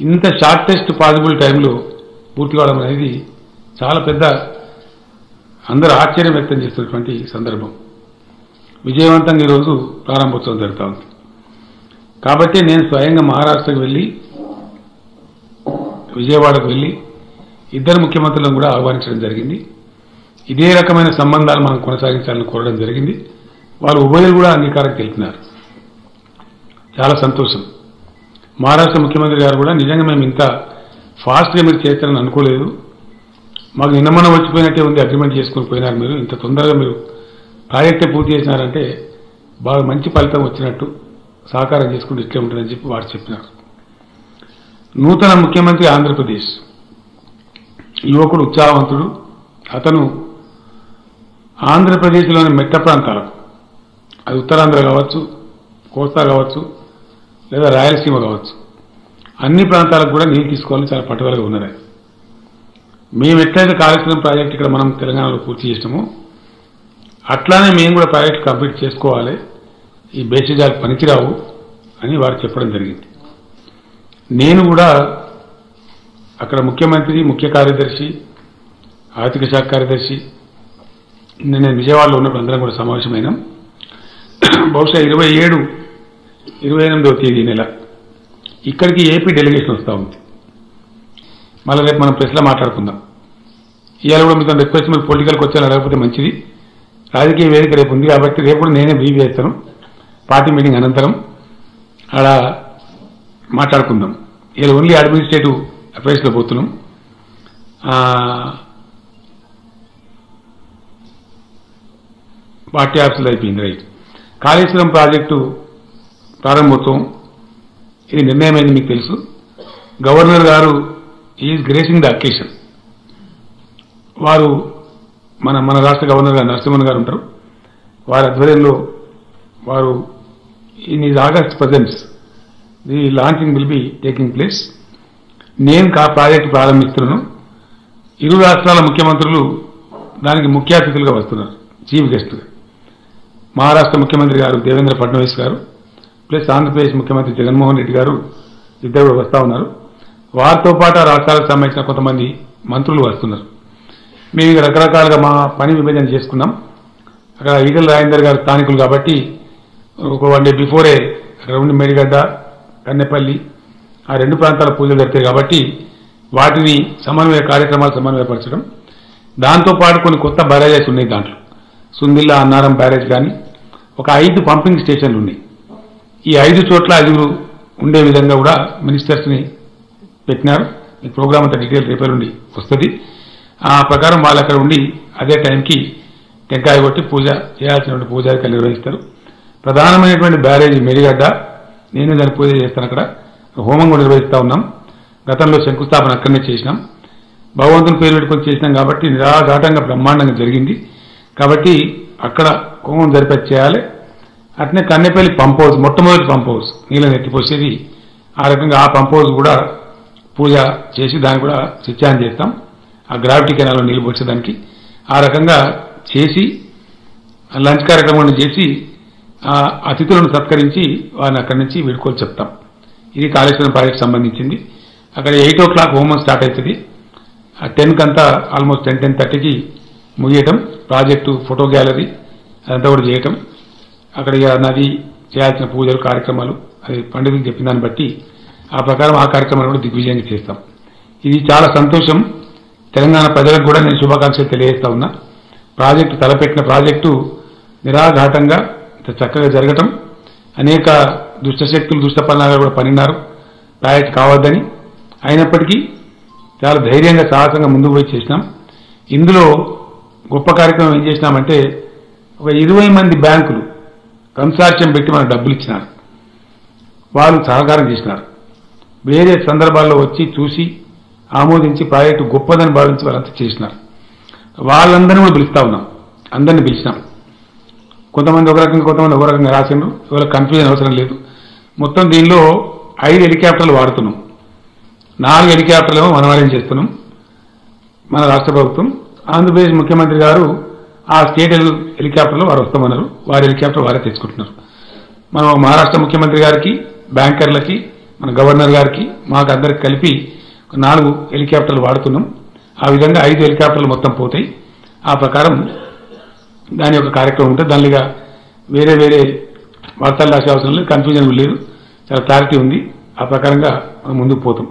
ఇంత shortest possible టైంలో పూర్తి కావడం అనేది చాలా పెద్ద అందరూ ఆశ్చర్యం వ్యక్తం చేస్తున్నటువంటి సందర్భం విజయవంతంగా ఈరోజు ప్రారంభోత్సవం జరుగుతూ ఉంది కాబట్టి నేను స్వయంగా మహారాష్ట్రకు వెళ్ళి విజయవాడకు వెళ్ళి ఇద్దరు ముఖ్యమంత్రులను కూడా ఆహ్వానించడం జరిగింది ఇదే రకమైన సంబంధాలు మనం కొనసాగించాలని కోరడం జరిగింది వాళ్ళు ఉభయులు కూడా అంగీకారం తెలిపినారు చాలా సంతోషం మహారాష్ట్ర ముఖ్యమంత్రి గారు కూడా నిజంగా మేము ఇంత ఫాస్ట్గా మీరు చేస్తారని అనుకోలేదు మాకు నిన్న మొన్న వచ్చిపోయినట్టే ఉంది అగ్రిమెంట్ చేసుకుని పోయినారు మీరు ఇంత తొందరగా మీరు ప్రాజెక్టే పూర్తి చేసినారంటే బాగా మంచి ఫలితం వచ్చినట్టు సహకారం చేసుకుంటే ఇట్లే ఉంటుందని చెప్పి వారు చెప్పినారు నూతన ముఖ్యమంత్రి ఆంధ్రప్రదేశ్ యువకుడు ఉత్సాహవంతుడు అతను ఆంధ్రప్రదేశ్లోని మెట్ట ప్రాంతాలకు అది ఉత్తరాంధ్ర కావచ్చు కోస్తా కావచ్చు లేదా రాయలసీమ కావచ్చు అన్ని ప్రాంతాలకు కూడా నీళ్ళు తీసుకోవాలని చాలా పట్టుదలగా ఉన్నారు ఆయన. మేము ఎట్లయితే కాళేశ్వరం ప్రాజెక్ట్ ఇక్కడ మనం తెలంగాణలో పూర్తి చేసినామో అట్లానే మేము కూడా ప్రాజెక్ట్ కంప్లీట్ చేసుకోవాలి ఈ బేసిజాలు పనికిరావు అని వారు చెప్పడం జరిగింది నేను కూడా అక్కడ ముఖ్యమంత్రి ముఖ్య కార్యదర్శి ఆర్థిక శాఖ కార్యదర్శి నిన్న నేను విజయవాడలో ఉన్నప్పుడు అందరం కూడా సమావేశమైనాం బహుశా ఇరవై ఏడు ఇరవై ఎనిమిదవ తేదీ నెల ఇక్కడికి ఏపీ డెలిగేషన్ వస్తూ ఉంది మళ్ళీ రేపు మనం ప్రెస్లో మాట్లాడుకుందాం ఇవాళ కూడా మీతో రిక్వెస్ట్ మీరు పొలిటికల్కి వచ్చాను అడగకపోతే మంచిది రాజకీయ వేదిక రేపు ఉంది కాబట్టి రేపు కూడా నేనే బ్రీఫ్ చేస్తాను పార్టీ మీటింగ్ అనంతరం ఆడ మాట్లాడుకుందాం ఇలా ఓన్లీ అడ్మినిస్ట్రేటివ్ అఫైర్స్లో పోతున్నాం ఆ, పార్టీ ఆఫీసులో అయిపోయింది రైట్ కాళేశ్వరం ప్రాజెక్టు ప్రారంభోత్సవం ఇది నిర్ణయమైంది మీకు తెలుసు గవర్నర్ గారు ఈజ్ గ్రేసింగ్ ద అకేషన్ వారు మన మన రాష్ట్ర గవర్నర్ గారు నరసింహన్ గారు ఉంటారు వారి ఆధ్వర్యంలో వారు in is August presents the launching will be taking place నేను కా ప్రాజెక్టు ప్రారంభిస్తున్నాను ఇరు రాష్ట్రాల ముఖ్యమంత్రులు దానికి ముఖ్య అతిథులుగా వస్తున్నారు చీఫ్ గెస్ట్గా మహారాష్ట్ర ముఖ్యమంత్రి గారు దేవేంద్ర ఫడ్నవీస్ గారు ప్లస్ ఆంధ్రప్రదేశ్ ముఖ్యమంత్రి జగన్మోహన్ రెడ్డి గారు ఇద్దరు కూడా వస్తూ ఉన్నారు వారితో పాటు ఆ రాష్ట్రాలకు సంబంధించిన కొంతమంది మంత్రులు వస్తున్నారు మేము ఇక రకరకాలుగా మా పని విభజన చేసుకున్నాం అక్కడ ఈగల్ రాజేందర్ గారు స్థానికులు కాబట్టి ఒక వన్ డే బిఫోరే అక్కడ ఉండి మేడిగడ్డ కన్నెపల్లి ఆ రెండు ప్రాంతాల పూజలు జరుగుతాయి కాబట్టి వాటిని సమన్వయ కార్యక్రమాలు సమన్వయపరచడం దాంతోపాటు కొన్ని కొత్త బ్యారేజెస్ ఉన్నాయి దాంట్లో సుందిల్లా అన్నారం బ్యారేజ్ కానీ ఒక ఐదు పంపింగ్ స్టేషన్లు ఉన్నాయి ఈ ఐదు చోట్ల ఐదుగురు ఉండే విధంగా కూడా మినిస్టర్స్ని పెట్టినారు ఈ ప్రోగ్రామ్ అంతా డీటెయిల్ రేపటి నుండి వస్తుంది ఆ ప్రకారం వాళ్ళు అక్కడ ఉండి అదే టైంకి టెంకాయ కొట్టి పూజ చేయాల్సినటువంటి పూజారికలు నిర్వహిస్తారు ప్రధానమైనటువంటి బ్యారేజ్ మెడిగడ్డ నేను దాని పూజ చేస్తాను అక్కడ హోమం కూడా నిర్వహిస్తా ఉన్నాం గతంలో శంకుస్థాపన అక్కడనే చేసినాం భగవంతుని పేరు పెట్టుకొని చేసినాం కాబట్టి నిరాఘాటంగా బ్రహ్మాండంగా జరిగింది కాబట్టి అక్కడ హోమం జరిపే చేయాలి అట్నే కన్నెపల్లి పంప్ హౌస్ మొట్టమొదటి పంప్ హౌస్ నీళ్ళని ఎత్తిపోసేది ఆ రకంగా ఆ పంప్ హౌస్ కూడా పూజ చేసి దాన్ని కూడా స్విచ్ ఆన్ చేస్తాం ఆ గ్రావిటీ కెనాల్లో నీళ్లు పోసేదానికి ఆ రకంగా చేసి ఆ లంచ్ కార్యక్రమాన్ని చేసి ఆ అతిథులను సత్కరించి వారిని అక్కడి నుంచి వీడుకోలు చెప్తాం ఇది కాళేశ్వరం ప్రాజెక్ట్ సంబంధించింది అక్కడ ఎయిట్ ఓ క్లాక్ హోమం స్టార్ట్ అవుతుంది ఆ టెన్కి అంతా ఆల్మోస్ట్ టెన్ టెన్ థర్టీకి ముగియటం ప్రాజెక్టు ఫోటో గ్యాలరీ అదంతా కూడా చేయటం అక్కడ ఇక నది చేయాల్సిన పూజలు కార్యక్రమాలు అది పండితులు చెప్పిన దాన్ని బట్టి ఆ ప్రకారం ఆ కార్యక్రమాలు కూడా దిగ్విజయంగా చేస్తాం ఇది చాలా సంతోషం తెలంగాణ ప్రజలకు కూడా నేను శుభాకాంక్షలు తెలియజేస్తా ఉన్నా ప్రాజెక్టు తలపెట్టిన ప్రాజెక్టు నిరాఘాటంగా ఇంత చక్కగా జరగటం అనేక దుష్టశక్తులు దుష్ట పన్నాలు కూడా పనిన్నారు ప్రాజెక్టు కావద్దని అయినప్పటికీ చాలా ధైర్యంగా సాహసంగా ముందుకు పోయి చేసినాం ఇందులో గొప్ప కార్యక్రమం ఏం చేసినామంటే ఒక ఇరవై మంది బ్యాంకులు కన్సార్టియం పెట్టి మనకు డబ్బులు ఇచ్చినారు వాళ్ళు సహకారం చేసినారు వేరే సందర్భాల్లో వచ్చి చూసి ఆమోదించి ప్రాజెక్టు గొప్పదని భావించి వాళ్ళంతా చేసినారు వాళ్ళందరినీ కూడా పిలుస్తా ఉన్నాం అందరినీ పిలిచినాం కొంతమంది ఒక రకంగా కొంతమంది ఒక రకంగా రాసిండ్రు ఎవరికి కన్ఫ్యూజన్ అవసరం లేదు మొత్తం దీనిలో ఐదు హెలికాప్టర్లు వాడుతున్నాం నాలుగు హెలికాప్టర్లు ఏమో మనం అరేంజ్ చేస్తున్నాం మన రాష్ట్ర ప్రభుత్వం ఆంధ్రప్రదేశ్ ముఖ్యమంత్రి గారు ఆ స్టేట్ హెలి- హెలికాప్టర్లో వారు వస్తామన్నారు వారి హెలికాప్టర్ వారే తెచ్చుకుంటున్నారు మనం మహారాష్ట్ర ముఖ్యమంత్రి గారికి బ్యాంకర్లకి మన గవర్నర్ గారికి మాకు అందరికి కలిపి ఒక నాలుగు హెలికాప్టర్లు వాడుతున్నాం ఆ విధంగా ఐదు హెలికాప్టర్లు మొత్తం పోతాయి ఆ ప్రకారం దాని యొక్క కార్యక్రమం ఉంటుంది దానిగా వేరే వేరే వార్తలు రాసే అవసరం లేదు కన్ఫ్యూజన్ లేదు చాలా క్లారిటీ ఉంది ఆ ప్రకారంగా మనం ముందుకు పోతాం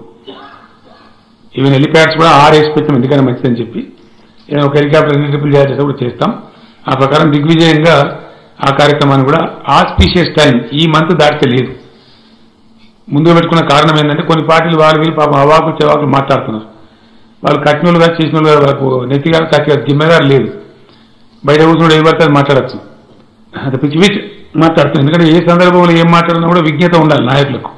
ఈవెన్ హెలిప్యాడ్స్ కూడా ఆరు వేసి పెట్టాం ఎందుకైనా మంచిదని చెప్పి ఏదైనా ఒక హెలికాప్టర్ ఎన్ని ట్రిపుల్ చేయాల్సి కూడా చేస్తాం ఆ ప్రకారం దిగ్విజయంగా ఆ కార్యక్రమాన్ని కూడా ఆస్పీషియస్ టైం ఈ మంత్ దాటితే లేదు ముందు పెట్టుకున్న కారణం ఏంటంటే కొన్ని పార్టీలు వాళ్ళు వీళ్ళు పాపం అవాకులు చెవాకులు మాట్లాడుతున్నారు వాళ్ళు కట్టినోళ్ళు కాదు చేసిన వాళ్ళు కాదు, వాళ్ళకు నెత్తిగా కట్టి జిమ్మేదారు లేదు బయట కూర్చుని ఏం పడితే అది మాట్లాడచ్చు అది పిచ్చి పిచ్చి మాట్లాడుతుంది ఎందుకంటే ఏ సందర్భంలో ఏం మాట్లాడినా కూడా విజ్ఞత ఉండాలి నాయకులకు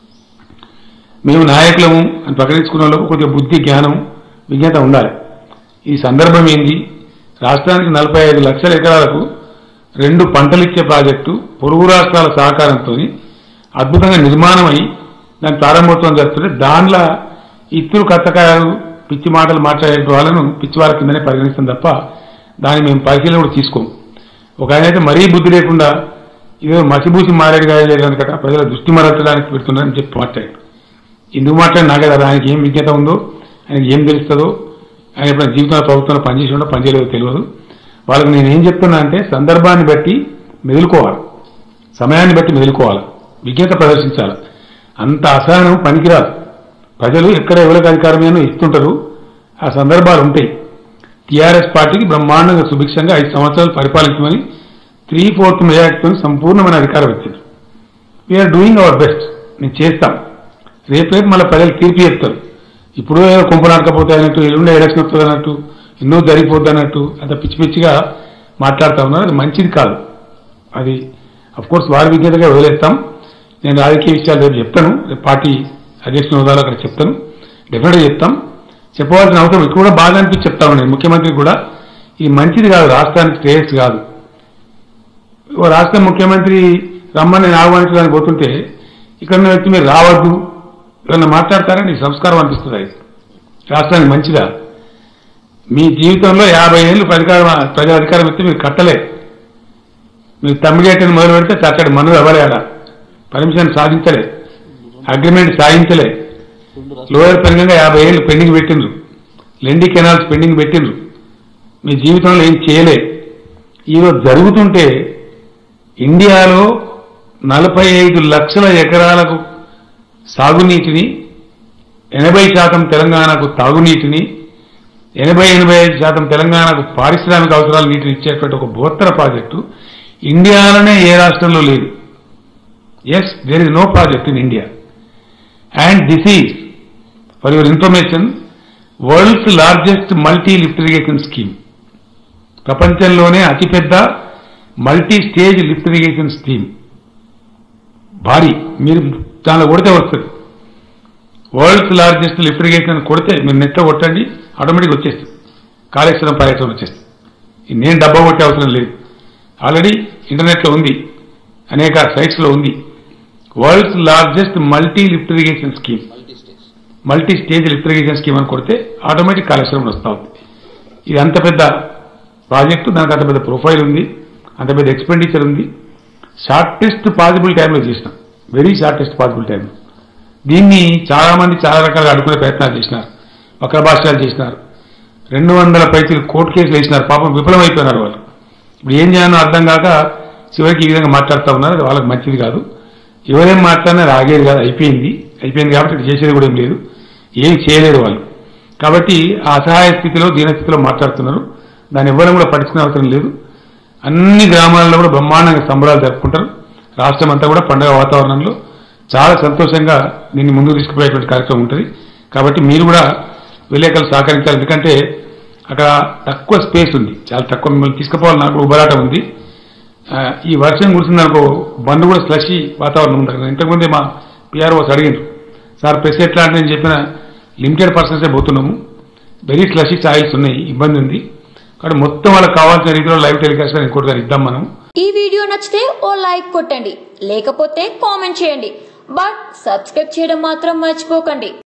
మేము నాయకులము అని ప్రకటించుకున్న వాళ్ళకు కొద్దిగా బుద్ధి జ్ఞానం విజ్ఞత ఉండాలి ఈ సందర్భం ఏంది రాష్ట్రానికి నలభై ఐదు లక్షల ఎకరాలకు రెండు పంటలిచ్చే ప్రాజెక్టు పొరుగు రాష్ట్రాల సహకారంతో అద్భుతంగా నిర్మాణమై దాని ప్రారంభోత్సవం జరుగుతుంటే దానిలో ఇత్తులు కత్తకాయలు పిచ్చి మాటలు మాట్లాడే వాళ్ళను పిచ్చి వాళ్ళ కిందనే పరిగణిస్తాం తప్ప దాన్ని మేము పరిశీలన కూడా తీసుకోం ఒక ఆయన అయితే మరీ బుద్ధి లేకుండా ఇదో మసిబూసి మారేడు కాయలేదు కనుక ప్రజల దృష్టి మరల్చడానికి పెడుతున్నారని చెప్పి మాట్లాడాడు ఎందుకు మాట్లాడి నాకే కదా ఆయనకి ఏం విజ్ఞత ఉందో ఆయనకి ఏం తెలుస్తుందో ఆయన ఎప్పుడైనా జీవితంలో ప్రభుత్వంలో పనిచేసి ఉండో పనిచేయలేదో తెలియదు వాళ్ళకి నేను ఏం చెప్తున్నా అంటే సందర్భాన్ని బట్టి మెదులుకోవాలి సమయాన్ని బట్టి మెదులుకోవాలి విజ్ఞత ప్రదర్శించాలి అంత అసహనం పనికిరాదు ప్రజలు ఎక్కడ ఎవరికి అధికారమేనో ఇస్తుంటారు ఆ సందర్భాలు ఉంటాయి టీఆర్ఎస్ పార్టీకి బ్రహ్మాండంగా సుభిక్షంగా ఐదు సంవత్సరాలు పరిపాలించమని త్రీ ఫోర్త్ మెజార్టీతో సంపూర్ణమైన అధికారం వచ్చింది వీఆర్ డూయింగ్ అవర్ బెస్ట్ నేను చేస్తాం రేపు రేపు మళ్ళీ ప్రజలు తీర్పు చెప్తారు ఇప్పుడు ఏదో కుంపనాడకపోతే అన్నట్టు ఎల్లుండి ఎలక్షన్ వస్తుంది అన్నట్టు ఎన్నో జరిగిపోద్ది అన్నట్టు అంత పిచ్చి పిచ్చిగా మాట్లాడుతూ ఉన్నారు అది మంచిది కాదు అది అఫ్ కోర్స్ వారి విజ్ఞతగా వదిలేస్తాం నేను రాజకీయ విషయాలు రేపు చెప్తాను రేపు పార్టీ అధ్యక్షుని హోదాలో అక్కడ చెప్తాను డెఫినెట్గా చెప్తాం చెప్పవలసిన అవసరం ఇక్కడ కూడా బాగా అనిపించి చెప్తాను నేను ముఖ్యమంత్రి కూడా ఇది మంచిది కాదు రాష్ట్రానికి శ్రేయస్ కాదు ఓ రాష్ట్ర ముఖ్యమంత్రి రమ్మని నేను ఆహ్వానించడానికి పోతుంటే ఇక్కడ ఉన్న వ్యక్తి మీరు రావద్దు ఎవరన్నా మాట్లాడతారా నీ సంస్కారం అనిపిస్తుంది అది రాష్ట్రానికి మంచిదా మీ జీవితంలో యాభై ఏళ్ళు ప్రధికారం ప్రజల అధికారం ఇస్తే మీరు కట్టలే మీరు తమ్మిడేటని మొదలు పెడితే చక్కటి మనులు అవ్వలేడా పర్మిషన్ సాధించలే అగ్రిమెంట్ సాధించలే లోయర్ పెరిగంగా యాభై ఏళ్ళు పెండింగ్ పెట్టిండ్రు లెండి కెనాల్స్ పెండింగ్ పెట్టిండ్రు మీ జీవితంలో ఏం చేయలే ఈరోజు జరుగుతుంటే ఇండియాలో నలభై ఐదు లక్షల ఎకరాలకు సాగునీటిని ఎనభై శాతం తెలంగాణకు తాగునీటిని ఎనభై ఎనభై ఐదు శాతం తెలంగాణకు పారిశ్రామిక అవసరాల నీటిని ఇచ్చేటువంటి ఒక బోత్తర ప్రాజెక్టు ఇండియాలోనే ఏ రాష్ట్రంలో లేదు yes there is no project in India and this is for your information world's largest multi lift irrigation scheme ప్రపంచంలోనే అతిపెద్ద multi stage lift irrigation scheme భారీ మీరు దానిలో కొడితే వస్తుంది వరల్డ్స్ లార్జెస్ట్ లిఫ్ట్ ఇరిగేషన్ కొడితే మీరు నెట్లో కొట్టండి ఆటోమేటిక్ వచ్చేస్తుంది కాళేశ్వరం పర్యటన వచ్చేస్తుంది ఇది నేను డబ్బా కొట్టే అవసరం లేదు ఆల్రెడీ ఇంటర్నెట్లో ఉంది అనేక సైట్స్లో ఉంది world's largest multi lift irrigation scheme multi stage lift irrigation scheme అని కొడితే ఆటోమేటిక్ కాళేశ్వరం వస్తూ ఉంది ఇది అంత పెద్ద ప్రాజెక్టు దానికి అంత పెద్ద ప్రొఫైల్ ఉంది అంత పెద్ద ఎక్స్పెండిచర్ ఉంది షార్టెస్ట్ పాసిబుల్ టైంలో చేసినాం వెరీ షార్టెస్ట్ పాసిబుల్ టైంలో దీన్ని చాలా మంది చాలా రకాలుగా అడుగునే ప్రయత్నాలు చేసినారు వక్రభాష్యాలు చేసినారు రెండు వందల పైసలు కోర్టు కేసులు వేసినారు పాపం విఫలమైపోయినారు వాళ్ళు ఇప్పుడు ఏం చేయాలో అర్థం కాక చివరికి ఈ విధంగా మాట్లాడుతూ ఉన్నారు అది వాళ్ళకి మంచిది కాదు ఎవరేం మాట్లాడినా అది ఆగేది కాదు అయిపోయింది అయిపోయింది కాబట్టి ఇది చేసేది కూడా ఏం లేదు ఏం చేయలేరు వాళ్ళు కాబట్టి ఆ అసహాయ స్థితిలో దీనస్థితిలో మాట్లాడుతున్నారు దాన్ని ఎవ్వరం కూడా పట్టించుకునే అవసరం లేదు అన్ని గ్రామాల్లో కూడా బ్రహ్మాండంగా సంబరాలు జరుపుకుంటారు రాష్ట్రం అంతా కూడా పండుగ వాతావరణంలో చాలా సంతోషంగా దీన్ని ముందుకు తీసుకుపోయేటువంటి కార్యక్రమం ఉంటుంది కాబట్టి మీరు కూడా విలేకరులు సహకరించాలి ఎందుకంటే అక్కడ తక్కువ స్పేస్ ఉంది చాలా తక్కువ మిమ్మల్ని తీసుకుపోవాలి నాకు కూడా ఉబరాటం ఉంది ఆ, ఈ వర్షం కురిసిందనుకో బండ్లు కూడా స్లషి వాతావరణం ఉంటుంది ఇంతకుముందే మా పిఆర్ఓస్ అడిగిండ్రు సార్ ప్రెస్ ఎట్లా అంటే నేను చెప్పిన లిమిటెడ్ పర్సన్సే పోతున్నాము వెరీ స్లషీ ఛాయిల్స్ ఉన్నాయి ఇబ్బంది ఉంది కాబట్టి మొత్తం వాళ్ళకి కావాల్సిన రీతిలో లైవ్ టెలికాస్ట్ ఇంకోటి దాన్ని ఇద్దాం మనం ఈ వీడియో నచ్చితే ఓ లైక్ కొట్టండి లేకపోతే కామెంట్ చేయండి బట్ సబ్స్క్రైబ్ చేయడం మాత్రం మర్చిపోకండి